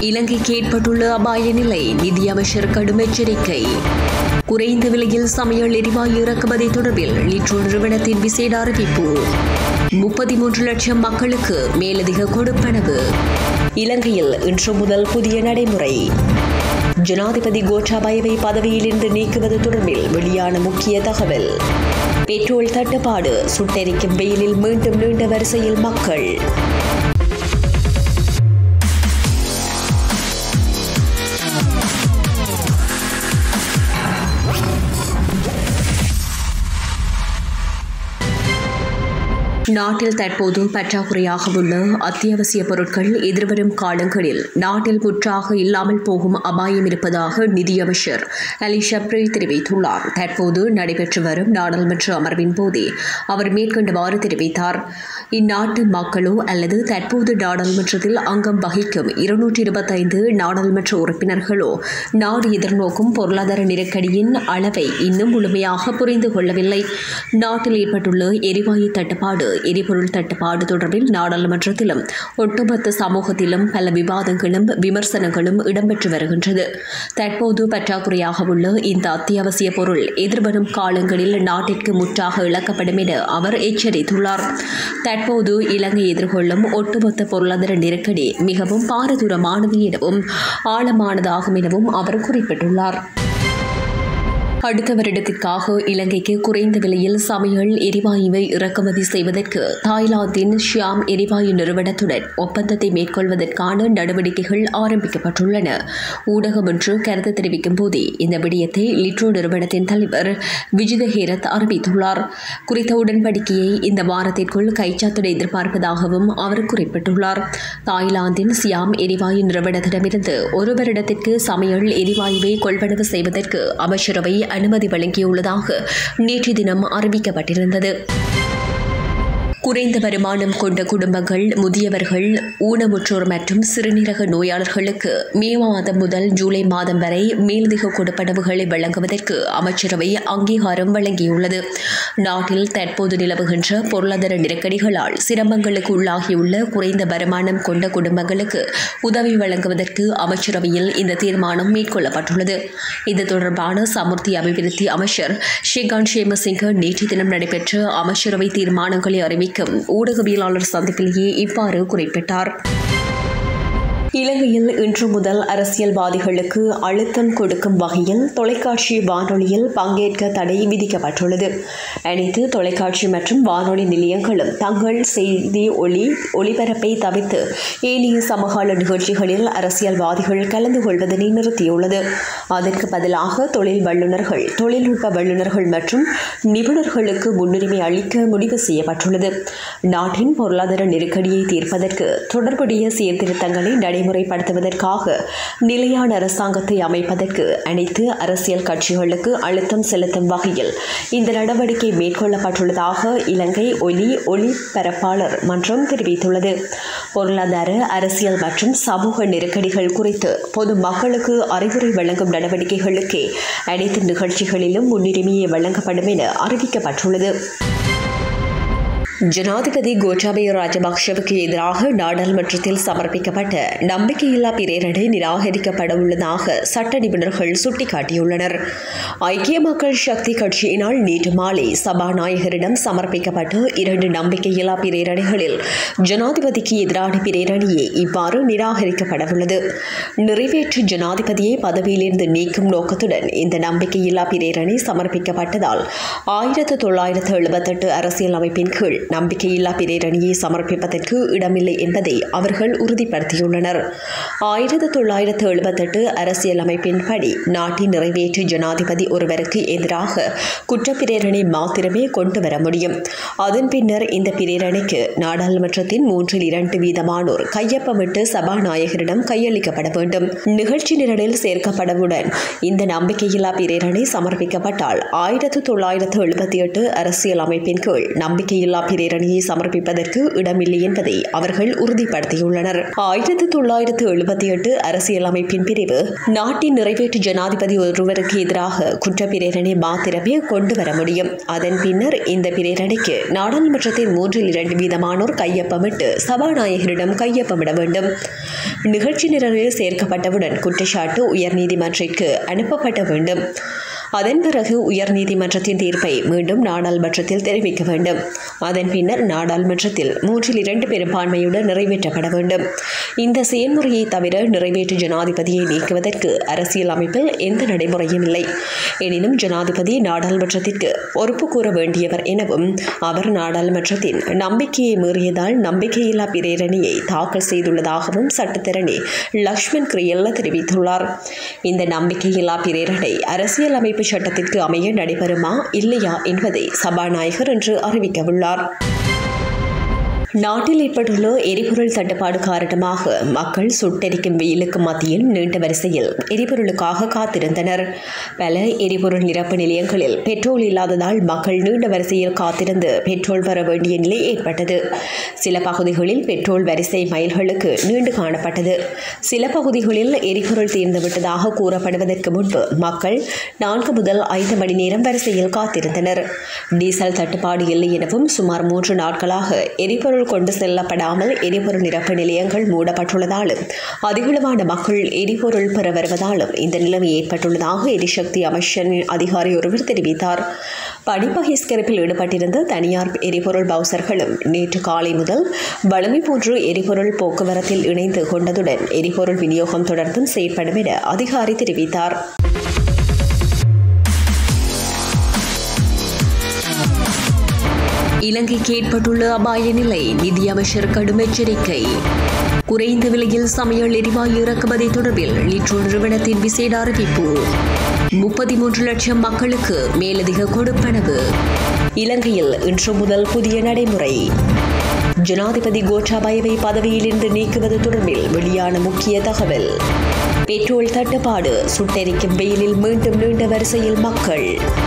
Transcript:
இலங்கைக்கு ஏற்பட்டுள்ள அபாய நிலை நிதியமைச்சர் கடும் எச்சரிக்கை குறைந்த விலையில் சமையல் எரிவாயு இறக்குமதி தொடர்பில் லிட்ரோ நிறுவனத்தின் விசேட அறிவிப்பு முப்பத்தி மூன்று லட்சம் மக்களுக்கு மேலதிக கொடுப்பனவு இலங்கையில் இன்று முதல் புதிய நடைமுறை ஜனாதிபதி கோட்டாபயவை பதவியிலிருந்து நீக்குவது தொடர்பில் வெளியான முக்கிய தகவல் பெட்ரோல் தட்டுப்பாடு சுட்டெரிக்கும் வெயிலில் மீண்டும் நீண்ட வரிசையில் மக்கள் நாட்டில் தற்போது பற்றாக்குறையாக உள்ள அத்தியாவசிய பொருட்கள் எதிர்வரும் காலங்களில் நாட்டில் முற்றாக இல்லாமல் போகும் அபாயம் இருப்பதாக நிதியமைச்சர் அலி ஷப்ரி தெரிவித்துள்ளார் தற்போது நடைபெற்று வரும் நாடாளுமன்ற அமர்வின் போதே அவர் மேற்கண்டவாறு தெரிவித்தார் இந்நாட்டு மக்களோ அல்லது தற்போது நாடாளுமன்றத்தில் அங்கம் வகிக்கும் இருநூற்றி இருபத்தைந்து நாடாளுமன்ற உறுப்பினர்களோ நாடு எதிர்நோக்கும் பொருளாதார நெருக்கடியின் அளவை இன்னும் முழுமையாக புரிந்து கொள்ளவில்லை நாட்டில் ஏற்பட்டுள்ள எரிவாயு தட்டுப்பாடு எரிபொருள் தட்டுப்பாடு தொடர்பில் நாடாளுமன்றத்திலும் ஒட்டுமொத்த சமூகத்திலும் பல விவாதங்களும் விமர்சனங்களும் இடம்பெற்று வருகின்றது தற்போது பற்றாக்குறையாக உள்ள இந்த அத்தியாவசிய பொருள் எதிர்வரும் காலங்களில் நாட்டிற்கு முற்றாக இழக்கப்படும் என அவர் எச்சரித்துள்ளார் தற்போது இலங்கை எதிர்கொள்ளும் ஒட்டுமொத்த பொருளாதார நெருக்கடி மிகவும் பாரதூரமானது எனவும் ஆழமானதாகும் எனவும் அவர் குறிப்பிட்டுள்ளார் அடுத்த வருடத்திற்காக இலங்கைக்கு குறைந்த விலையில் சமையல் எரிவாயுவை இறக்குமதி செய்வதற்கு தாய்லாந்தின் ஷியாம் எரிவாயு நிறுவனத்துடன் ஒப்பந்தத்தை மேற்கொள்வதற்கான நடவடிக்கைகள் ஆரம்பிக்கப்பட்டுள்ளன ஊடகம் ஒன்று கருத்து தெரிவிக்கும் போதே இந்த விடயத்தை லிட்ரோ நிறுவனத்தின் தலைவர் விஜித ஹேரத் அறிவித்துள்ளார் குறித்த உடன்படிக்கையை இந்த வாரத்திற்குள் கைச்சாத்திட எதிர்பார்ப்பதாகவும் அவர் குறிப்பிட்டுள்ளார் தாய்லாந்தின் சியாம் எரிவாயு நிறுவனத்திடமிருந்து ஒரு வருடத்திற்கு சமையல் எரிவாயுவை கொள்வனவு செய்வதற்கு அமைச்சரவை அனுமதி வழங்கியுள்ளதாக நேற்று தினம் அறிவிக்கப்பட்டிருந்தது குறைந்த வருமானம் கொண்ட குடும்பங்கள் முதியவர்கள் ஊனமுற்றோர் மற்றும் சிறுநீரக நோயாளர்களுக்கு மே மாதம் முதல் ஜூலை மாதம் வரை மேலதிக கொடுப்பனவுகளை வழங்குவதற்கு அமைச்சரவை அங்கீகாரம் வழங்கியுள்ளது நாட்டில் தற்போது நிலவுகின்ற பொருளாதார நெருக்கடிகளால் சிரமங்களுக்கு உள்ளாகியுள்ள குறைந்த வருமானம் கொண்ட குடும்பங்களுக்கு உதவி வழங்குவதற்கு அமைச்சரவையில் இந்த தீர்மானம் மேற்கொள்ளப்பட்டுள்ளது இது தொடர்பான சமுர்த்தி அபிவிருத்தி அமைச்சர் ஷேகான் ஷேமசிங்க நேற்று தினம் நடைபெற்ற அமைச்சரவை தீர்மானங்களை அறிவிக்க அறிவிக்கும் ஊடகவியலாளர் சந்திப்பிலேயே இவ்வாறு குறிப்பிட்டார் இலங்கையில் இன்று முதல் அரசியல்வாதிகளுக்கு அழுத்தம் கொடுக்கும் வகையில் தொலைக்காட்சி வானொலியில் பங்கேற்க தடை விதிக்கப்பட்டுள்ளது அனைத்து தொலைக்காட்சி மற்றும் வானொலி நிலையங்களும் தங்கள் செய்தி ஒளி ஒளிபரப்பை தவிர்த்து ஏனைய சமகால நிகழ்ச்சிகளில் அரசியல்வாதிகள் கலந்து கொள்வதனை நிறுத்தியுள்ளது அதற்கு பதிலாக தொழில் வல்லுநர்கள் தொழில்நுட்ப வல்லுநர்கள் மற்றும் நிபுணர்களுக்கு முன்னுரிமை அளிக்க முடிவு செய்யப்பட்டுள்ளது நாட்டின் பொருளாதார நெருக்கடியை தீர்ப்பதற்கு தொடர்புடைய சீர்திருத்தங்களை நடை நடைமுறைப்படுத்துவதற்காக நிலையான அரசாங்கத்தை அமைப்பதற்கு அனைத்து அரசியல் கட்சிகளுக்கு அழுத்தம் செலுத்தும் வகையில் இந்த நடவடிக்கை மேற்கொள்ளப்பட்டுள்ளதாக இலங்கை ஒலி ஒளிபரப்பாளர் மன்றம் தெரிவித்துள்ளது பொருளாதார அரசியல் மற்றும் சமூக நெருக்கடிகள் குறித்து பொது மக்களுக்கு அறிவுரை வழங்கும் நடவடிக்கைகளுக்கே அனைத்து நிகழ்ச்சிகளிலும் முன்னுரிமையை வழங்கப்படும் என அறிவிக்கப்பட்டுள்ளது ஜனாதிபதி கோட்டாபய ராஜபக்ஷவுக்கு எதிராக நாடாளுமன்றத்தில் சமர்ப்பிக்கப்பட்ட நம்பிக்கையில்லா பிரேரணை நிராகரிக்கப்பட உள்ளதாக சட்ட நிபுணர்கள் சுட்டிக்காட்டியுள்ளனர் ஐக்கிய மக்கள் சக்தி கட்சியினால் நேற்று மாலை சபாநாயகரிடம் சமர்ப்பிக்கப்பட்ட இரண்டு நம்பிக்கையில்லா பிரேரணைகளில் ஜனாதிபதிக்கு எதிரான பிரேரணையே இவ்வாறு நிராகரிக்கப்படவுள்ளது நிறைவேற்று ஜனாதிபதியை பதவியிலிருந்து நீக்கும் நோக்கத்துடன் இந்த நம்பிக்கையில்லா பிரேரணை சமர்ப்பிக்கப்பட்டதால் ஆயிரத்து தொள்ளாயிரத்து எழுபத்தெட்டு அரசியல் அமைப்பின் கீழ் நம்பிக்கையில்லா பிரேரணியை சமர்ப்பிப்பதற்கு இடமில்லை என்பதை அவர்கள் உறுதிப்படுத்தியுள்ளனர் ஆயிரத்து தொள்ளாயிரத்து எழுபத்தெட்டு அரசியல் அமைப்பின்படி நாட்டின் நிறைவேற்று ஜனாதிபதி ஒருவருக்கு எதிராக குற்றப்பிரேரணை மாத்திரமே கொண்டு வர முடியும் அதன் பின்னர் இந்த பிரேரணைக்கு நாடாளுமன்றத்தின் மூன்றில் இரண்டு வீதமானோர் கையொப்பமிட்டு சபாநாயகரிடம் கையளிக்கப்பட வேண்டும் நிகழ்ச்சி நிரலில் சேர்க்கப்படவுடன் இந்த நம்பிக்கையில்லா பிரேரணை சமர்ப்பிக்கப்பட்டால் ஆயிரத்து தொள்ளாயிரத்து எழுபத்தி எட்டு அரசியல் அமைப்பின் கீழ் நம்பிக்கையில்லா பிரேரணை பிரேரணியை சமர்ப்பிப்பதற்கு இடமில்லை என்பதை அவர்கள் உறுதிப்படுத்தியுள்ளனர் ஆயிரத்தி தொள்ளாயிரத்து எழுபத்தி எட்டு அரசியலமைப்பின் பிரிவு நாட்டின் நிறைவேற்று ஜனாதிபதி ஒருவருக்கு எதிராக குற்ற பிரேரணை மாத்திரமே கொண்டு வர முடியும் அதன் பின்னர் இந்த பிரேரணைக்கு நாடாளுமன்றத்தின் மூன்றில் இரண்டு வீதமானோர் கையொப்பமிட்டு சபாநாயகரிடம் கையொப்பமிட வேண்டும் நிகழ்ச்சி நிரலில் சேர்க்கப்பட்டவுடன் குற்றச்சாட்டு உயர்நீதிமன்றிற்கு அனுப்பப்பட வேண்டும் அதன் பிறகு உயர்நீதிமன்றத்தின் தீர்ப்பை மீண்டும் நாடாளுமன்றத்தில் தெரிவிக்க வேண்டும் அதன் பின்னர் நாடாளுமன்றத்தில் மூன்றில் இரண்டு பெரும்பான்மையுடன் நிறைவேற்றப்பட வேண்டும் இந்த செயல்முறையை தவிர நிறைவேற்று ஜனாதிபதியை நீக்குவதற்கு அரசியல் அமைப்பில் எந்த நடைமுறையும் இல்லை எனினும் ஜனாதிபதி நாடாளுமன்றத்திற்கு பொறுப்பு கூற வேண்டியவர் எனவும் அவர் நாடாளுமன்றத்தின் நம்பிக்கையை மீறியதால் நம்பிக்கையில்லா பிரேரணியை தாக்கல் செய்துள்ளதாகவும் சட்டத்திரணி லக்ஷ்மண் கிரியல்ல தெரிவித்துள்ளார் இந்த நம்பிக்கையில்லா பிரேரணை அரசியல் அமைப்பு சட்டத்திற்கு அமைய நடைபெறுமா இல்லையா என்பதை சபாநாயகர் இன்று அறிவிக்கவுள்ளார் நாட்டில் ஏற்பட்டுள்ள எரிபொருள் தட்டுப்பாடு காரணமாக மக்கள் சுட்டெரிக்கும் வெயிலுக்கு மத்தியில் நீண்ட வரிசையில் எரிபொருளுக்காக காத்திருந்தனர் பல எரிபொருள் நிரப்பு நிலையங்களில் பெட்ரோல் இல்லாததால் மக்கள் நீண்ட வரிசையில் காத்திருந்து பெட்ரோல் பெற வேண்டிய நிலை ஏற்பட்டது சில பகுதிகளில் பெட்ரோல் வரிசை மைல்களுக்கு நீண்டு காணப்பட்டது சில பகுதிகளில் எரிபொருள் தீர்ந்துவிட்டதாக கூறப்படுவதற்கு முன்பு மக்கள் நான்கு முதல் ஐந்து மணி நேரம் வரிசையில் காத்திருந்தனர் டீசல் தட்டுப்பாடு இல்லை எனவும் சுமார் மூன்று நாட்களாக எரிபொருள் எரிபொருள் கொண்டு செல்லப்படாமல் எரிபொருள் நிரப்பு நிலையங்கள் மூடப்பட்டுள்ளதாலும் அதிகளவான மக்கள் எரிபொருள் பெற வருவதாலும் இந்த நிலைமை ஏற்பட்டுள்ளதாக எரிசக்தி அமைச்சரின் அதிகாரி ஒருவர் தெரிவித்தார் பணிப்பகிஷ்கரிப்பில் ஈடுபட்டிருந்த தனியார் எரிபொருள் பவுசர்களும் நேற்று காலை முதல் வளமை போன்று எரிபொருள் போக்குவரத்தில் இணைந்து கொண்டதுடன் எரிபொருள் விநியோகம் தொடர்ந்தும் செயற்படும் என அதிகாரி தெரிவித்தார் இலங்கைக்கு ஏற்பட்டுள்ள அபாய நிலை நிதியமைச்சர் கடும் எச்சரிக்கை குறைந்த விலையில் சமையல் எரிவாயு இறக்குமதி தொடர்பில் லிட்ரோ நிறுவனத்தின் விசேட அறிவிப்பு முப்பத்தி மூன்று லட்சம் மக்களுக்கு மேலதிக கொடுப்பனவு இலங்கையில் இன்று முதல் புதிய நடைமுறை ஜனாதிபதி கோட்டாபயவை பதவியிலிருந்து நீக்குவது தொடர்பில் வெளியான முக்கிய தகவல் பெட்ரோல் தட்டுப்பாடு சுட்டெரிக்கும் வெயிலில் மீண்டும் நீண்ட வரிசையில் மக்கள்